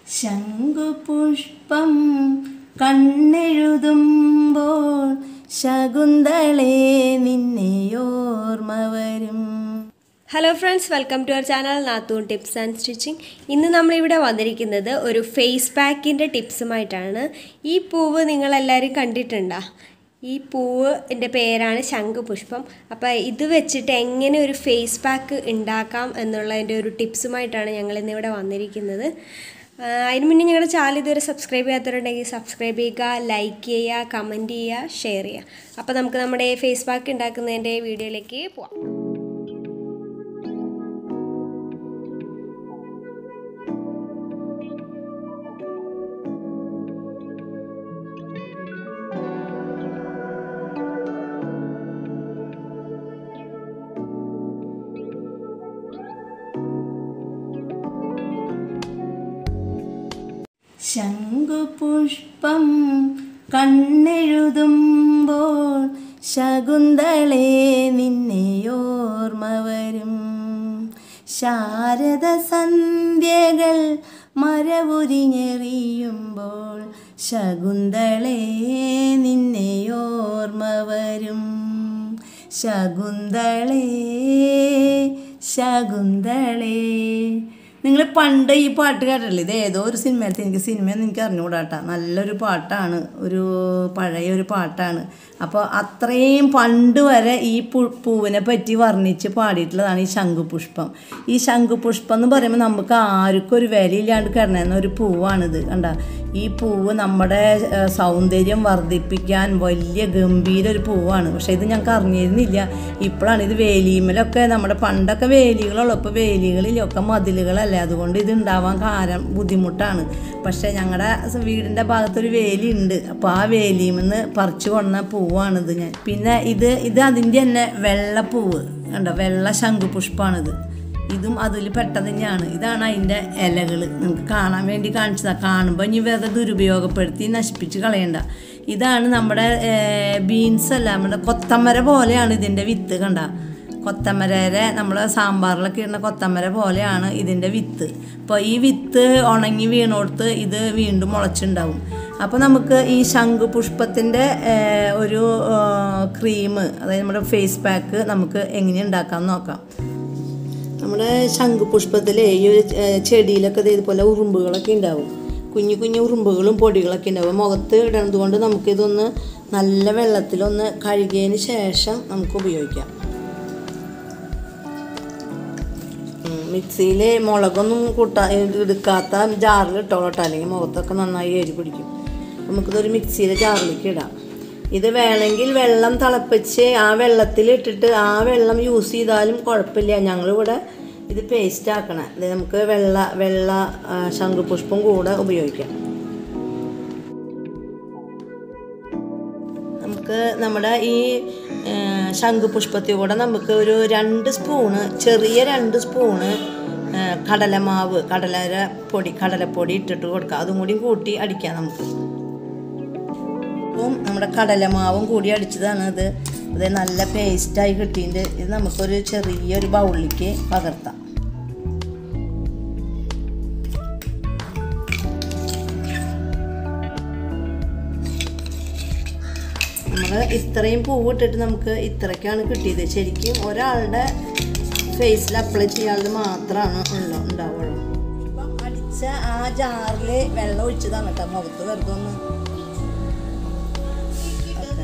ശംഖുപുഷ്പം കണ്ണെഴുതുമ്പോൾ ശകുന്തളേ നിന്നെയോർമ്മ വരും hello friends welcome to our channel നാത്തൂൺ ടിപ്സ് ആൻഡ് സ്റ്റിച്ചിങ് ഇന്ന് നമ്മളിവിടെ വന്നിരിക്കുന്നത് ഒരു ഫേസ് പാക്കിൻ്റെ ടിപ്സുമായിട്ടാണ് ഈ പൂവ് നിങ്ങളെല്ലാവരും കണ്ടിട്ടുണ്ടോ ഈ പൂവ് എൻ്റെ പേരാണ് ശംഖുപുഷ്പം അപ്പോൾ ഇത് വെച്ചിട്ട് എങ്ങനെ ഒരു ഫേസ് പാക്ക് ഉണ്ടാക്കാം എന്നുള്ളതിൻ്റെ ഒരു ടിപ്സുമായിട്ടാണ് ഞങ്ങൾ ഇന്നിവിടെ വന്നിരിക്കുന്നത് ആ, അതിന് മുന്നേ ഞങ്ങളുടെ ചാനൽ ഇതുവരെ സബ്സ്ക്രൈബ് ചെയ്യാത്തവരുണ്ടെങ്കിൽ സബ്സ്ക്രൈബ് ചെയ്യുക ലൈക്ക് ചെയ്യുക കമൻറ്റ് ചെയ്യുക ഷെയർ ചെയ്യുക അപ്പോൾ നമുക്ക് നമ്മുടെ ഫേസ് പാക്ക് ഉണ്ടാക്കുന്നതിൻ്റെ വീഡിയോയിലേക്ക് പോവാം ശംഖുപുഷ്പം കണ്ണെഴുതുമ്പോൾ ശകുന്തളേ നിന്നെയോർമ്മ വരും ശാരദ സന്ധ്യകൾ മരവുരിഞ്ഞെറിയുമ്പോൾ ശകുന്തളേ നിന്നെയോർമ്മ വരും ശകുന്തളേ ശകുന്തളേ നിങ്ങൾ പണ്ട് ഈ പാട്ട് കേട്ടില്ലേ ഇത് ഏതോ ഒരു സിനിമയിലത്തെ എനിക്ക് സിനിമയൊന്നും എനിക്ക് അറിഞ്ഞുകൂടാട്ടാ നല്ലൊരു പാട്ടാണ് ഒരു പഴയ ഒരു പാട്ടാണ് അപ്പോൾ അത്രയും പണ്ട് വരെ ഈ പു പൂവിനെ പറ്റി വർണ്ണിച്ച് പാടിയിട്ടുള്ളതാണ് ഈ ശംഖുപുഷ്പം ഈ ശംഖുപുഷ്പം എന്ന് പറയുമ്പോൾ നമുക്ക് ആർക്കും ഒരു വിലയില്ലാണ്ട് കിടന്ന ഒരു പൂവാണിത് കണ്ട ഈ പൂവ് നമ്മുടെ ഏഹ്, സൗന്ദര്യം വർദ്ധിപ്പിക്കാൻ വലിയ ഗംഭീര ഒരു പൂവാണ് പക്ഷേ ഇത് ഞങ്ങൾക്ക് അറിഞ്ഞിരുന്നില്ല ഇപ്പോഴാണ് ഇത് വേലിമലൊക്കെ നമ്മുടെ പണ്ടൊക്കെ വേലികളുള്ളൂ ഇപ്പോൾ വേലികളിലൊക്കെ മതിലുകളല്ലേ അതുകൊണ്ട് ഇത് ഉണ്ടാവാൻ കാരണം ബുദ്ധിമുട്ടാണ് പക്ഷേ ഞങ്ങളുടെ വീടിൻ്റെ ഭാഗത്തൊരു വേലി ഉണ്ട് അപ്പോൾ ആ വേലിമെന്ന് പറിച്ചു കൊണ്ട പൂവാണിത് ഞാൻ പിന്നെ ഇത് ഇത് അതിൻ്റെ തന്നെ വെള്ളപ്പൂവ് കണ്ടോ വെള്ള ശംഖുപുഷ്പമാണിത് ഇതും അതിൽ പെട്ടത് തന്നെയാണ് ഇതാണ് അതിൻ്റെ ഇലകൾ നിങ്ങൾക്ക് കാണാൻ വേണ്ടി കാണിച്ചതാണ് കാണുമ്പോൾ ഇനി വെറുതെ ദുരുപയോഗപ്പെടുത്തി നശിപ്പിച്ച് കളയണ്ട ഇതാണ് നമ്മുടെ ബീൻസ് അല്ല നമ്മുടെ കൊത്തമര പോലെയാണ് ഇതിൻ്റെ വിത്ത് കണ്ട കൊത്തമരരെ നമ്മൾ സാമ്പാറിലൊക്കെ ഇടുന്ന കൊത്തമര പോലെയാണ് ഇതിൻ്റെ വിത്ത് അപ്പോൾ ഈ വിത്ത് ഉണങ്ങി വീണോടുത്ത് ഇത് വീണ്ടും മുളച്ചുണ്ടാവും അപ്പോൾ നമുക്ക് ഈ ശംഖുപുഷ്പത്തിൻ്റെ ഒരു ക്രീം അതായത് നമ്മുടെ ഫേസ് പാക്ക് നമുക്ക് എങ്ങനെ ഉണ്ടാക്കാം എന്ന് നോക്കാം നമ്മുടെ ശംഖുപുഷ്പത്തിലെ ഈ ഒരു ഏഹ്, ചെടിയിലൊക്കെ ദേ ഇതുപോലെ ഉറുമ്പുകളൊക്കെ ഉണ്ടാവും കുഞ്ഞു കുഞ്ഞു ഉറുമ്പുകളും പൊടികളൊക്കെ ഉണ്ടാവും മുഖത്ത് ഇടുന്നത് കൊണ്ട് നമുക്കിതൊന്ന് നല്ല വെള്ളത്തിലൊന്ന് കഴുകിയതിന് ശേഷം നമുക്ക് ഉപയോഗിക്കാം മിക്സിയിൽ മുളകൊന്നും കൂട്ടാ എടുക്കാത്ത ജാറിൽ ഇട്ടോളട്ടോ അല്ലെങ്കിൽ മുഖത്തൊക്കെ നന്നായി എരി പിടിക്കും നമുക്കിതൊരു മിക്സിയിലെ ജാറിലേക്ക് ഇടാം ഇത് വേണമെങ്കിൽ വെള്ളം തിളപ്പിച്ച് ആ വെള്ളത്തിൽ ഇട്ടിട്ട് ആ വെള്ളം യൂസ് ചെയ്താലും കുഴപ്പമില്ല ഞങ്ങളിവിടെ ഇത് പേസ്റ്റ് ആക്കണം ഇത് നമുക്ക് വെള്ള വെള്ള ആ, ശംഖുപുഷ്പം കൂടെ ഉപയോഗിക്കാം നമുക്ക് നമ്മുടെ ഈ ആ, ശംഖുപുഷ്പത്തിൽ കൂടെ നമുക്ക് ഒരു രണ്ട് സ്പൂണ് ചെറിയ രണ്ട് സ്പൂണ് ആ, കടലമാവ് കടലര പൊടി കടലപ്പൊടി ഇട്ടിട്ട് കൊടുക്കാം അതും കൂടി കൂട്ടി അടിക്കാം നമുക്ക് ഉപ്പും നമ്മുടെ കടലമാവും കൂടി അടിച്ചതാണ് ഇത് ഇത് നല്ല പേസ്റ്റായി കിട്ടിയിട്ട് ഇത് നമുക്കൊരു ചെറിയൊരു ബൗളിലേക്ക് പകർത്താം നമ്മൾ ഇത്രയും പൂവ് ഇട്ടിട്ട് നമുക്ക് ഇത്രയ്ക്കാണ് കിട്ടിയത് ശരിക്കും ഒരാളുടെ ഫേസിൽ അപ്ലൈ ചെയ്യാതെ മാത്രമാണ് ഉള്ള ഉണ്ടാവുള്ളൂ അടിച്ച ആ ജാറിൽ വെള്ളം ഒഴിച്ചതാണ് കേട്ടോ മുഖത്ത് വെറുതെ ഒന്ന് ഓക്കെ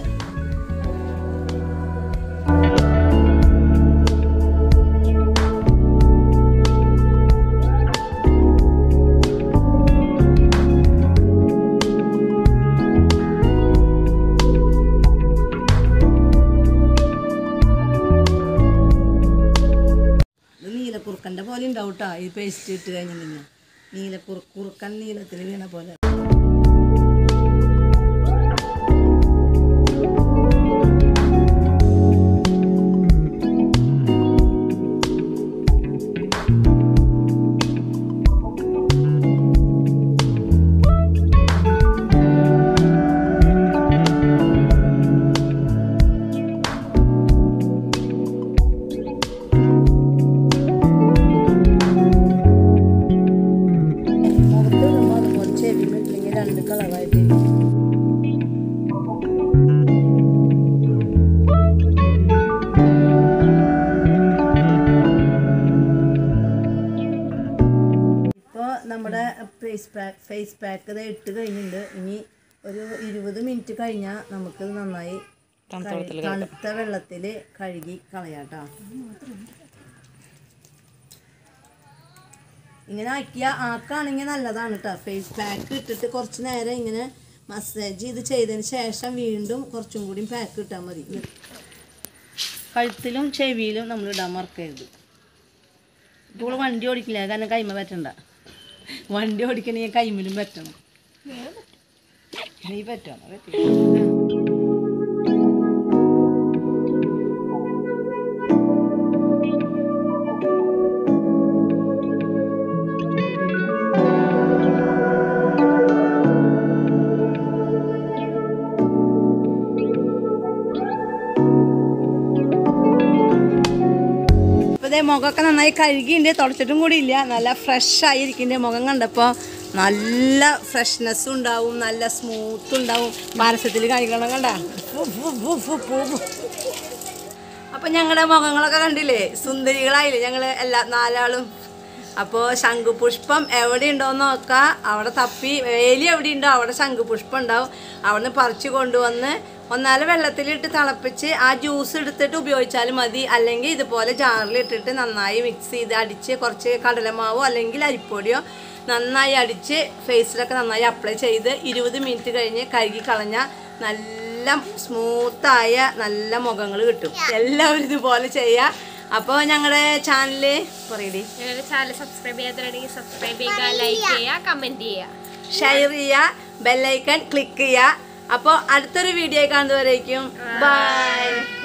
ഇത് നീലക്കുറുക്കൻ്റെ പോലെ ഉണ്ടാവും കേട്ടോ ഈ പേസ്റ്റ് ഇട്ട് കഴിഞ്ഞ് കഴിഞ്ഞാൽ നീലക്കുറു കുറുക്കൻ നീലത്തിൽ വീണ പോലെ മുഖത്ത് ഇടുമ്പോൾ രണ്ട് കളറായിട്ട് ഇപ്പോൾ നമ്മുടെ ഫേസ് പാക്ക് ഫേസ് പാക്ക് ഇത് ഇട്ട് കഴിഞ്ഞിട്ടുണ്ട് ഇനി ഒരു ഇരുപത് മിനിറ്റ് കഴിഞ്ഞാൽ നമുക്ക് നന്നായി കഴി- തണുത്ത വെള്ളത്തിൽ കഴുകി കളയാട്ടോ ഇങ്ങനെ ആക്കിയ ആക്കാണെങ്കിൽ നല്ലതാണ് കേട്ടോ ഫേസ് പാക്ക് ഇട്ടിട്ട് കുറച്ച് നേരം ഇങ്ങനെ മസാജ് ചെയ്ത് ചെയ്തതിന് ശേഷം വീണ്ടും കുറച്ചും കൂടി പാക്ക് ഇട്ടാൽ മതി കഴുത്തിലും ചെവിയിലും നമ്മൾ ഇടാൻ മറക്കരുത് ഇപ്പോൾ വണ്ടി ഓടിക്കില്ല കാരണം കൈമ പറ്റണ്ട വണ്ടി ഓടിക്കണമെങ്കിൽ കൈമിലും പറ്റണം നീ പറ്റണം പറ്റില്ല ഇപ്പോൾ ഇതേ മുഖമൊക്കെ നന്നായി കഴുകിയിട്ടുണ്ട് തുടച്ചിട്ടും കൂടി ഇല്ല നല്ല ഫ്രഷ് ആയിരിക്കുന്നുണ്ട് മുഖം കണ്ടപ്പോൾ നല്ല ഫ്രഷ്നെസ്സും ഉണ്ടാവും നല്ല സ്മൂത്ത് ഉണ്ടാവും പാരസ്യത്തിൽ കഴിക്കണം കണ്ട അപ്പോൾ ഞങ്ങളുടെ മുഖങ്ങളൊക്കെ കണ്ടില്ലേ സുന്ദരികളായില്ലേ ഞങ്ങൾ എല്ലാ നാലാളും അപ്പോൾ ശംഖുപുഷ്പം എവിടെ ഉണ്ടോയെന്ന് നോക്കാം അവിടെ തപ്പി വേലി എവിടെ ഉണ്ടോ അവിടെ ശംഖുപുഷ്പം ഉണ്ടാവും അവിടെ നിന്ന് പറിച്ച് കൊണ്ടുവന്ന് ഒന്നാല് വെള്ളത്തിലിട്ട് തിളപ്പിച്ച് ആ ജ്യൂസ് എടുത്തിട്ട് ഉപയോഗിച്ചാലും മതി അല്ലെങ്കിൽ ഇതുപോലെ ജാറിലിട്ടിട്ട് നന്നായി മിക്സ് ചെയ്ത് അടിച്ച് കുറച്ച് കടലമാവോ അല്ലെങ്കിൽ അരിപ്പൊടിയോ നന്നായി അടിച്ച് ഫേസിലൊക്കെ നന്നായി അപ്ലൈ ചെയ്ത് ഇരുപത് മിനിറ്റ് കഴിഞ്ഞ് കഴുകി കളഞ്ഞാൽ നല്ല സ്മൂത്തായ നല്ല മുഖങ്ങൾ കിട്ടും എല്ലാവരും ഇതുപോലെ ചെയ്യുക അപ്പോൾ ഞങ്ങളുടെ ചാനൽ പറയടി ഞങ്ങളുടെ ചാനൽ സബ്സ്ക്രൈബ് ചെയ്യാത്തവരുണ്ടെങ്കിൽ സബ്സ്ക്രൈബ് ചെയ്യുക ലൈക്ക് ചെയ്യുക കമൻറ്റ് ചെയ്യുക ഷെയർ ചെയ്യുക ബെല്ലൈക്കൺ ക്ലിക്ക് ചെയ്യുക അപ്പോൾ അടുത്തൊരു വീഡിയോ കാണുന്നവരേക്കും ബൈ